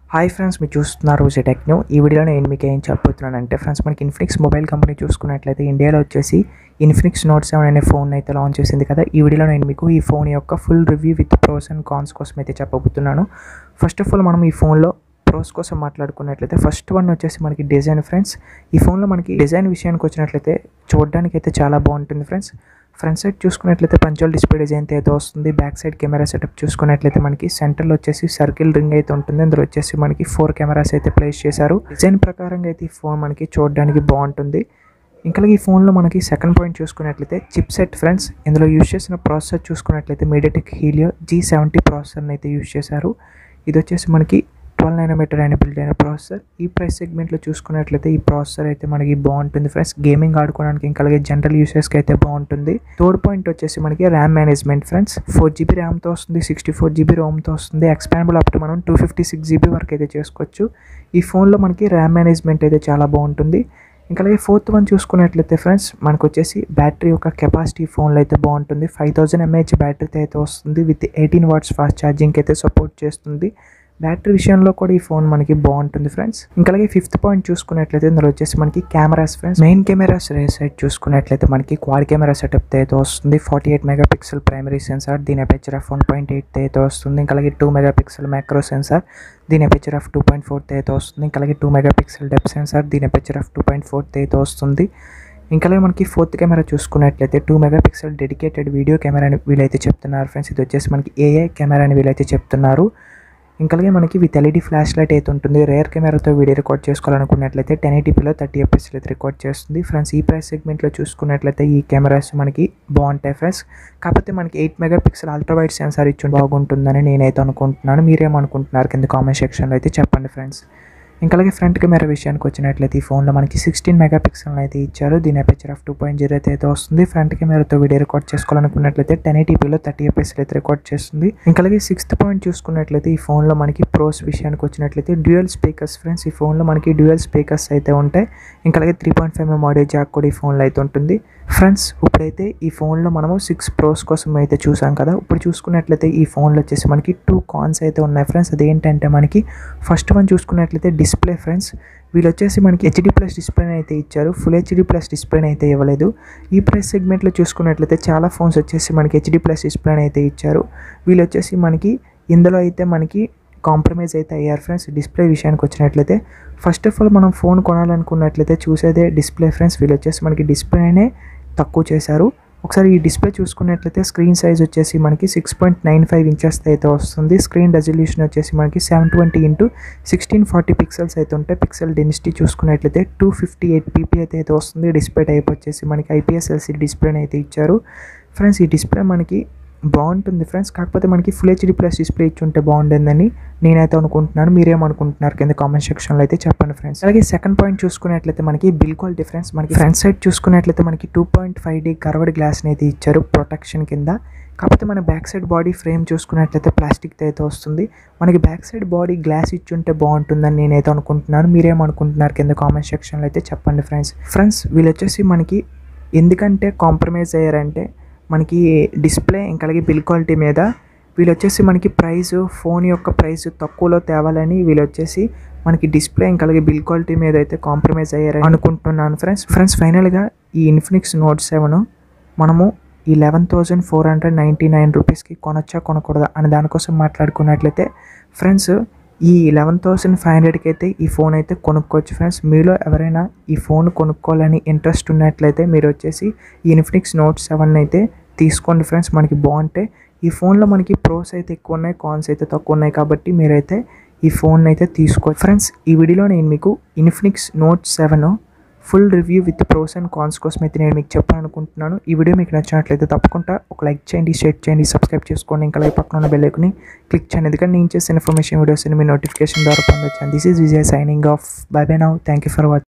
hi friends మీరు చూస్తున్నారు techno ఈ వీడియోలో నేను మీకు ఏం చెప్పబోతున్నాను అంటే ఫ్రెండ్స్ మనకి ఇన్ఫినిక్స్ మొబైల్ కంపెనీ చూసుకున్నట్లయితే ఇండియాలో వచ్చేసి ఇన్ఫినిక్స్ నోట్ సెవెన్ అనే ఫోన్ అయితే లాంచ్ చేసింది కదా ఈ వీడియోలో నేను మీకు ఈ ఫోన్ యొక్క full review with pros and cons కోసం అయితే చెప్పబోతున్నాను ఫస్ట్ ఆఫ్ ఆల్ మనం ఈ ఫోన్లో ప్రోస్ కోసం మాట్లాడుకున్నట్లయితే ఫస్ట్ వన్ వచ్చేసి మనకి డిజైన్ ఫ్రెండ్స్ ఈ ఫోన్లో మనకి డిజైన్ విషయానికి వచ్చినట్లయితే చూడడానికి అయితే చాలా బాగుంటుంది ఫ్రెండ్స్ ఫ్రంట్ సైడ్ చూసుకున్నట్లయితే పంచోల్ డిస్ప్లే డిజైన్ అయితే వస్తుంది బ్యాక్ సైడ్ కెమెరా సెటప్ చూసుకున్నట్లయితే మనకి సెంటర్లో వచ్చేసి సర్కిల్ రింగ్ అయితే ఉంటుంది అందులో వచ్చేసి మనకి ఫోర్ కెమెరాస్ అయితే ప్లేస్ చేశారు డిజైన్ ప్రకారంగా అయితే ఈ ఫోన్ మనకి చూడడానికి బాగుంటుంది ఇంకా ఈ ఫోన్లో మనకి సెకండ్ పాయింట్ చూసుకున్నట్లయితే చిప్ సెట్ ఫ్రెండ్స్ ఇందులో యూజ్ చేసిన ప్రాసెసర్ చూసుకున్నట్లయితే మీడియాటెక్ హీలియో జీ సెవెంటీ ప్రాసెసర్ని అయితే యూజ్ చేశారు ఇది వచ్చేసి మనకి ట్వెల్వ్ నైనోమీటర్ అయిన బిల్డ్ అయిన ప్రాసెసర్ ఈ ప్రైస్ సెగ్మెంట్లో చూసుకున్నట్లయితే ఈ ప్రాసెసర్ అయితే మనకి బాగుంటుంది ఫ్రెండ్స్ గేమింగ్ ఆడుకోవడానికి ఇంకా అలాగే జనరల్ యూసెస్కి అయితే బాగుంటుంది థర్డ్ పాయింట్ వచ్చేసి మనకి RAM management friends four GB ర్యామ్తో వస్తుంది సిక్స్టీ ఫోర్ జీబీ రోమ్తో వస్తుంది ఎక్స్పాండబుల్ అప్ టు మనం టూ ఫిఫ్టీ సిక్స్ జీబీ వరకు అయితే చేసుకోవచ్చు ఈ ఫోన్లో మనకి ర్యామ్ మేనేజ్మెంట్ అయితే చాలా బాగుంటుంది ఇంకా అలాగే ఫోర్త్ వన్ చూసుకున్నట్లయితే ఫ్రెండ్స్ మనకు వచ్చేసి బ్యాటరీ యొక్క కెపాసిటీ ఫోన్లో అయితే బాగుంటుంది ఫైవ్ థౌజండ్ ఎంఏహెచ్ బ్యాటరీతో అయితే వస్తుంది with eighteen watts fast charging అయితే సపోర్ట్ చేస్తుంది బ్యాటరీ విషయంలో కూడా ఈ ఫోన్ మనకి బాగుంటుంది ఫ్రెండ్స్ ఇంకా అలాగే ఫిఫ్త్ పాయింట్ చూసుకున్నట్లయితే ఇందులో వచ్చేసి మనకి cameras friends main cameras rear side చూసుకున్నట్లయితే మనకి క్వాడ్ కెమెరా సెటప్ అయితే వస్తుంది forty eight megapixel primary sensor దీని aperture of one point eight అయితే వస్తుంది ఇంకా అలాగే two megapixel micro sensor దీని aperture of two point four అయితే వస్తుంది ఇంకా అలాగే two megapixel depth sensor దీని aperture of two point four అయితే వస్తుంది ఇంకా అలాగే మనకి ఫోర్త్ కెమెరా చూసుకున్నట్లయితే two mega pixel dedicated video camera అని వీలైతే చెప్తున్నారు ఫ్రెండ్స్ ఇది వచ్చేసి మనకి ఏఐ కెమెరా అని వీలైతే చెప్తున్నారు ఇంకా అలాగే మనకి విత్ ఎల్ఈడి ఫ్లాష్ లైట్ అయితే ఉంటుంది రేర్ కెమెరాతో వీడియో రికార్డ్ చేసుకోవాలనుకున్నట్లయితే టెన్ ఎయిటీపీలో థర్టీ ఎఫ్ఎస్లో అయితే రికార్డ్ చేస్తుంది ఫ్రెండ్స్ ఈ ప్రైస్ సెగ్మెంట్లో చూసుకున్నట్లయితే ఈ కెమెరాస్ మనకి బాగుంటాయి ఫ్రెండ్స్ కాకపోతే మనకి eight megapixel ultra wide sensor ఇచ్చి బాగుంటుందని నేనైతే అనుకుంటున్నాను మీరేమనుకుంటున్నారు కింద కామెంట్ సెక్షన్లో అయితే చెప్పండి ఫ్రెండ్స్ ఇంకా అలాగే ఫ్రంట్ కెమెరా విషయానికి వచ్చినట్లయితే ఈ ఫోన్లో మనకి సిక్స్టీన్ మెగా పిక్సెల్ అయితే ఇచ్చారు దీని aperture of two point zero అయితే వస్తుంది ఫ్రంట్ కెమెరాతో వీడియో రికార్డ్ చేసుకోవాలనుకున్నట్లయితే టెన్ ఎయిటీపీలో థర్టీ ఎఫ్ఎస్ అయితే రికార్డ్ చేస్తుంది ఇంకా అలాగే సిక్స్త్ పాయింట్ చూసుకున్నట్లయితే ఈ ఫోన్లో మనకి ప్రోస్ విషయానికి వచ్చినట్లయితే డ్యూయల్ స్పీకర్స్ ఫ్రెండ్స్ ఈ ఫోన్లో మనకి డ్యూయల్ స్పీకర్స్ అయితే ఉంటాయి ఇంకా అలాగే three point five mm audio jack కూడా ఈ ఫోన్లో అయితే ఉంటుంది ఫ్రెండ్స్ ఇప్పుడైతే ఈ ఫోన్లో మనము సిక్స్ ప్రోస్ కోసం అయితే చూసాం కదా ఇప్పుడు చూసుకున్నట్లయితే ఈ ఫోన్లో వచ్చేసి మనకి టూ కాన్స్ అయితే ఉన్నాయి ఫ్రెండ్స్ అదేంటంటే మనకి ఫస్ట్ వన్ చూసుకున్నట్లయితే డిస్ప్లే ఫ్రెండ్స్ వీళ్ళు వచ్చేసి మనకి హెచ్డి ప్లస్ డిస్ప్లేని అయితే ఇచ్చారు ఫుల్ హెచ్డి ప్లస్ డిస్ప్లేని అయితే ఇవ్వలేదు ఈ ప్రైస్ సెగ్మెంట్లో చూసుకున్నట్లయితే చాలా ఫోన్స్ వచ్చేసి మనకి హెచ్డి ప్లస్ డిస్ప్లేని అయితే ఇచ్చారు వీళ్ళు వచ్చేసి మనకి ఇందులో అయితే మనకి కాంప్రమైజ్ అయితే అయ్యారు ఫ్రెండ్స్ డిస్ప్లే విషయానికి వచ్చినట్లయితే ఫస్ట్ ఆఫ్ ఆల్ మనం ఫోన్ కొనాలనుకున్నట్లయితే చూసేదే డిస్ప్లే ఫ్రెండ్స్ వీళ్ళు వచ్చేసి మనకి డిస్ప్లేనే తక్కువ చేశారు ఒకసారి ఈ డిస్ప్లే చూసుకున్నట్లయితే స్క్రీన్ సైజ్ వచ్చేసి మనకి six point nine five inches అయితే వస్తుంది స్క్రీన్ రెజల్యూషన్ వచ్చేసి మనకి seven twenty into sixteen forty pixels అయితే ఉంటాయి పిక్సెల్ డెన్సిటీ చూసుకున్నట్లయితే టూ ఫిఫ్టీ ఎయిట్ పీపీ అయితే అయితే వస్తుంది డిస్ప్లే టైప్ వచ్చేసి మనకి ఐపీఎస్ ఎల్సీడీ డిస్ప్లేని అయితే ఇచ్చారు ఫ్రెండ్స్ ఈ డిస్ప్లే మనకి బాగుంటుంది ఫ్రెండ్స్ కాకపోతే మనకి ఫుల్ హెచ్డీ ప్లస్ డిస్ప్లే ఇచ్చి ఉంటే బాగుంటుందని నేనైతే అనుకుంటున్నాను మీరేమనుకుంటున్నారు కింద కామెంట్ సెక్షన్లో అయితే చెప్పండి ఫ్రెండ్స్ అలాగే సెకండ్ పాయింట్ చూసుకున్నట్లయితే మనకి బిల్ క్వాలిటీ ఫ్రెండ్స్ మనకి ఫ్రంట్ సైడ్ చూసుకున్నట్లయితే మనకి two point five D curved గ్లాస్ని అయితే ఇచ్చారు ప్రొటెక్షన్ కింద కాకపోతే మన బ్యాక్ సైడ్ బాడీ ఫ్రేమ్ చూసుకున్నట్లయితే ప్లాస్టిక్తో అయితే వస్తుంది మనకి బ్యాక్ సైడ్ బాడీ గ్లాస్ ఇచ్చి ఉంటే బాగుంటుందని నేనైతే అనుకుంటున్నాను మీరేమనుకుంటున్నారు కింద కామెంట్ సెక్షన్లో అయితే చెప్పండి ఫ్రెండ్స్ ఫ్రెండ్స్ వీళ్ళు వచ్చేసి మనకి ఎందుకంటే కాంప్రమైజ్ అయ్యారంటే మనకి డిస్ప్లే ఇంకా అలాగే బిల్ క్వాలిటీ మీద వీళ్ళు వచ్చేసి మనకి ప్రైస్ ఫోన్ యొక్క ప్రైస్ తక్కువలో తేవాలని వీళ్ళు వచ్చేసి మనకి డిస్ప్లే ఇంకా అలాగే బిల్ క్వాలిటీ మీద అయితే కాంప్రమైజ్ అయ్యారని అనుకుంటున్నాను ఫ్రెండ్స్ ఫ్రెండ్స్ ఫైనల్గా ఈ ఇన్ఫినిక్స్ నోట్ సెవెన్ మనము ఈ eleven thousand four hundred ninety nine రూపీస్కి కొనొచ్చా కొనకూడదా అని దానికోసం మాట్లాడుకున్నట్లయితే ఫ్రెండ్స్ ఈ లెవెన్ థౌసండ్ ఫైవ్ హండ్రెడ్కి అయితే ఈ ఫోన్ అయితే కొనుక్కోవచ్చు ఫ్రెండ్స్ మీలో ఎవరైనా ఈ ఫోన్ కొనుక్కోవాలని ఇంట్రెస్ట్ ఉన్నట్లయితే మీరు వచ్చేసి ఈ ఇన్ఫినిక్స్ నోట్ సెవెన్ అయితే తీసుకోండి ఫ్రెండ్స్ మనకి బాగుంటాయి ఈ ఫోన్లో మనకి ప్రోస్ అయితే ఎక్కువ ఉన్నాయి కాన్స్ అయితే తక్కువ ఉన్నాయి కాబట్టి మీరైతే ఈ ఫోన్ అయితే తీసుకో ఫ్రెండ్స్ ఈ వీడియోలో నేను మీకు Infinix note seven full review with pros and cons కోసం అయితే నేను మీకు చెప్పాలనుకుంటున్నాను ఈ వీడియో మీకు నచ్చినట్లయితే తప్పకుండా ఒక లైక్ చేయండి షేర్ చేయండి సబ్స్క్రైబ్ చేసుకోండి ఇంకా లైక్ పక్కన ఉన్న బెల్ ఐకన్ని క్లిక్ చేయండి ఎందుకంటే నేను చేసే ఇన్ఫర్మేషన్ వీడియోస్ మీ నోటిఫికేషన్ ద్వారా పొందొచ్చు this is Vijay signing off bye bye now thank you for watching